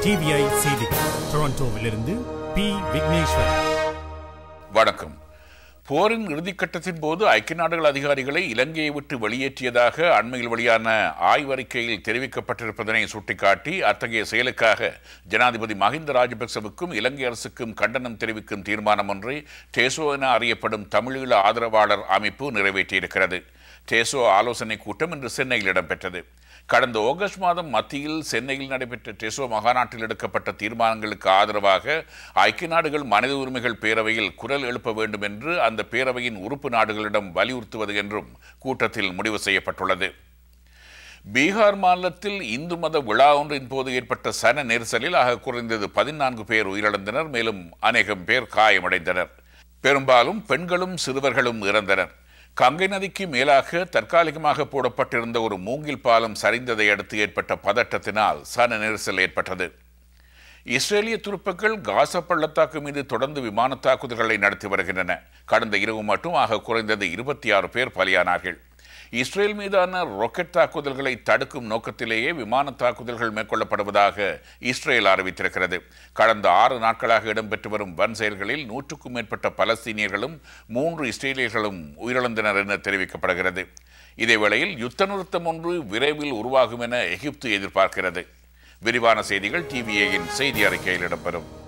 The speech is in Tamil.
டிவிஐ செய்திகள் டொரண்டோவிலிருந்து பி விக்னேஸ்வரன் வணக்கம் போரின் இறுதிக்கட்டத்தின் போது ஐக்கிய நாடுகள் அதிகாரிகளை இலங்கையை விட்டு வெளியேற்றியதாக அண்மையில் வெளியான ஆய்வறிக்கையில் தெரிவிக்கப்பட்டிருப்பதனை சுட்டிக்காட்டி அத்தகைய செயலுக்காக ஜனாதிபதி மஹிந்த ராஜபக்சவுக்கும் இலங்கை அரசுக்கும் கண்டனம் தெரிவிக்கும் தீர்மானம் ஒன்றை டேசோ என அறியப்படும் தமிழீழ ஆதரவாளர் அமைப்பு நிறைவேற்றியிருக்கிறது டேசோ ஆலோசனை கூட்டம் இன்று சென்னையில் இடம்பெற்றது கடந்த ஆகஸ்ட் மாதம் மத்தியில் சென்னையில் நடைபெற்ற டெசோ மகாநாட்டில் எடுக்கப்பட்ட தீர்மானங்களுக்கு ஆதரவாக ஐக்கிய நாடுகள் மனித உரிமைகள் பேரவையில் குரல் எழுப்ப வேண்டும் என்று அந்த பேரவையின் உறுப்பு நாடுகளிடம் வலியுறுத்துவது என்றும் கூட்டத்தில் முடிவு செய்யப்பட்டுள்ளது பீகார் மாநிலத்தில் இந்து மத விழா ஒன்றின் போது ஏற்பட்ட சன நெரிசலில் ஆக குறைந்தது பதினான்கு பேர் உயிரிழந்தனர் மேலும் அநேகம் பேர் காயமடைந்தனர் பெரும்பாலும் பெண்களும் சிறுவர்களும் இறந்தனர் கங்கை நதிக்கு மேலாக தற்காலிகமாக போடப்பட்டிருந்த ஒரு மூங்கில் பாலம் சரிந்ததை அடுத்து ஏற்பட்ட பதட்டத்தினால் சன நெரிசல் ஏற்பட்டது இஸ்ரேலிய துருப்புக்கள் காசா பள்ளத்தாக்கு மீது தொடர்ந்து விமான தாக்குதல்களை நடத்தி வருகின்றன கடந்த இரவு மட்டும் ஆக குறைந்தது இருபத்தி ஆறு பேர் பலியானார்கள் இஸ்ரேல் மீதான ராக்கெட் தாக்குதல்களை தடுக்கும் நோக்கத்திலேயே விமான தாக்குதல்கள் மேற்கொள்ளப்படுவதாக இஸ்ரேல் அறிவித்திருக்கிறது கடந்த ஆறு நாட்களாக இடம்பெற்று வரும் வன் செயல்களில் நூற்றுக்கும் மேற்பட்ட பலஸ்தீனியர்களும் மூன்று இஸ்ரேலியர்களும் உயிரிழந்தனர் என தெரிவிக்கப்படுகிறது இதேவேளையில் யுத்த நிறுத்தம் ஒன்று விரைவில் உருவாகும் என எகிப்து எதிர்பார்க்கிறது விரிவான செய்திகள் டிவிஏயின் செய்தி அறிக்கையில் இடம்பெறும்